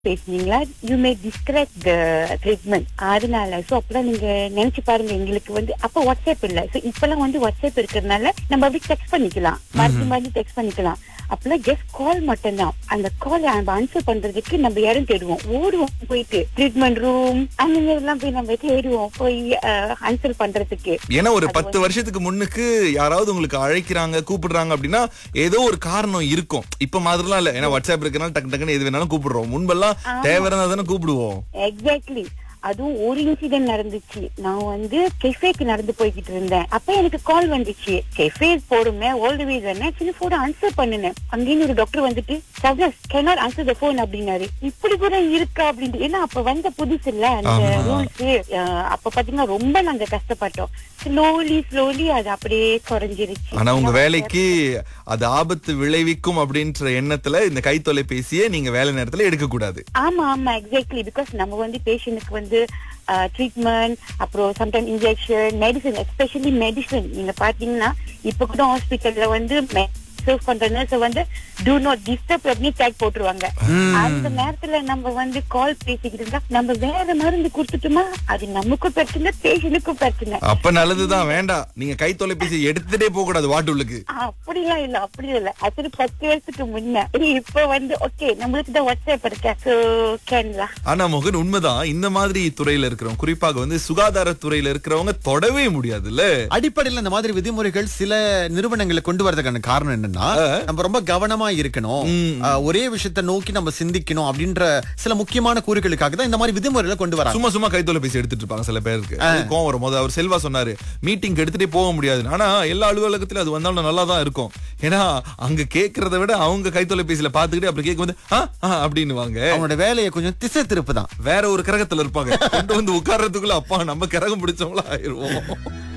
பேசுனீங்களா you may describe the treatment அதனால so அப்பெல்லாம் நீங்க நினைச்சு பாருங்க எங்களுக்கு வந்து அப்ப வாட்ஸ்அப் இல்ல சோ இப்பெல்லாம் வந்து வாட்ஸ்அப் இருக்கிறதுனால நம்ம அப்படி டெக்ஸ்ட் பண்ணிக்கலாம் மாத்தி மாத்தி டெக்ஸ்ட் பண்ணிக்கலாம் அப்பெல்லாம் ஜஸ்ட் கால் மட்டும்தான் அந்த கால் நம்ம ஆன்சர் பண்றதுக்கு நம்ம இடம் தேடுவோம் ஓடுவோம் போயிட்டு ட்ரீட்மெண்ட் ரூம் அந்த மாதிரி எல்லாம் போய் நம்ம தேடுவோம் போய் ஆன்சர் பண்றதுக்கு ஏன்னா ஒரு பத்து வருஷத்துக்கு முன்னுக்கு யாராவது உங்களுக்கு அழைக்கிறாங்க கூப்பிடுறாங்க அப்படின்னா ஏதோ ஒரு காரணம் இருக்கும் இப்ப மாதிரிலாம் இல்ல ஏன்னா வாட்ஸ்அப் இருக்கனால டக்கு டக்குன்னு எது வேணாலும் கூப்பிடுறோம் முன்பெல்லாம் தேவை இருந்தா தானே கூப்பிடுவோம் எக்ஸாக்ட்லி அதுவும் ஒரு இன்சிடென்ட் நடந்துச்சு நான் வந்து கெஃபேக்கு நடந்து போய்கிட்டு இருந்தேன் அப்ப எனக்கு கால் வந்துச்சு கெஃபே போடுமே ஆல் வே தானே சின்ன போட ஆன்சர் பண்ணினேன் அங்கேயும் ஒரு டாக்டர் வந்துட்டு சப்ளஸ் கேனாட் ஆன்சர் த போன் அப்படின்னாரு இப்படி கூட இருக்கா அப்படின்ட்டு ஏன்னா அப்ப வந்த புதுசு இல்ல அந்த ஆமா. ரூல்ஸ் அப்ப பாத்தீங்கன்னா ரொம்ப நாங்க கஷ்டப்பட்டோம் ஸ்லோலி ஸ்லோலி அது அப்படியே குறைஞ்சிருச்சு ஆனா உங்க வேலைக்கு அது ஆபத்து விளைவிக்கும் அப்படின்ற எண்ணத்துல இந்த கை தொலைபேசியை நீங்க வேலை நேரத்துல எடுக்க கூடாது ஆமா ஆமா எக்ஸாக்ட்லி பிகாஸ் நம்ம வந்து பேஷண்ட்டுக்கு வந்து ட்ரீட்மெண்ட் அப்புறம் sometime injection medicine especially medicine நீங்க பாத்தீங்கன்னா இப்ப கூட ஹாஸ்பிட்டல்ல வந்து சர்வ் பண்ற நர்ஸ் வந்து டூ நாட் டிஸ்டர்ப் அப்படின்னு டேக் போட்டுருவாங்க அந்த நேரத்துல நம்ம வந்து கால் பேசிக்கிட்டு இருந்தா நம்ம வேற மருந்து கொடுத்துட்டோமா அது நமக்கும் பிரச்சனை பேஷண்ட்டுக்கும் பிரச்சனை அப்ப நல்லதுதான் வேண்டாம் நீங்க கை தொலைபேசி எடுத்துட்டே போக கூடாது வாட்டுள்ளுக்கு அப்படிலாம் இல்ல அப்படி இல்ல அது பத்து வருஷத்துக்கு முன்ன இப்ப வந்து ஓகே நம்மளுக்கு தான் வாட்ஸ்அப் இருக்க சோ கேன்லா ஆனா மோகன் உண்மைதான் இந்த மாதிரி துறையில இருக்கிறவங்க குறிப்பாக வந்து சுகாதார துறையில இருக்கிறவங்க தொடவே முடியாதுல்ல அடிப்படையில் இந்த மாதிரி விதிமுறைகள் சில நிறுவனங்களை கொண்டு வரதுக்கான காரணம் என்னன்னா நம்ம ரொம்ப கவனமா இருக்கணும் ஆஹ், ஒரே விஷயத்தை நோக்கி நம்ம சிந்திக்கணும் அப்படின்ற சில முக்கியமான கூறுகளுக்காக தான் இந்த மாதிரி விதிமுறைகளை கொண்டு வராங்க சும்மா சும்மா கை தொலைபேசி எடுத்துட்டு இருப்பாங்க சில பேருக்கு அது கோவம் வரும் போது அவர் செல்வா சொன்னாரு மீட்டிங் எடுத்துட்டே போக முடியாது ஆனா எல்லா அலுவலகத்திலும் அது வந்தாலும் நல்லா தான் இருக்கும் ஏன்னா அங்க கேக்குறத விட அவங்க கை தொலைபேசியில பாத்துக்கிட்டே அப்புறம் கேட்கும் போது "ஆ, ஆ" அப்படின்னுவாங்க அவனோட வேலையை கொஞ்சம் திசை திருப்பு தான் வேற ஒரு கிரகத்துல இருப்பாங்க கொண்டு வந்து உட்கார்றதுக்குள்ள அப்பா நம்ம கிரகம் பிடிச்சவங்களா ஆயிருவோம்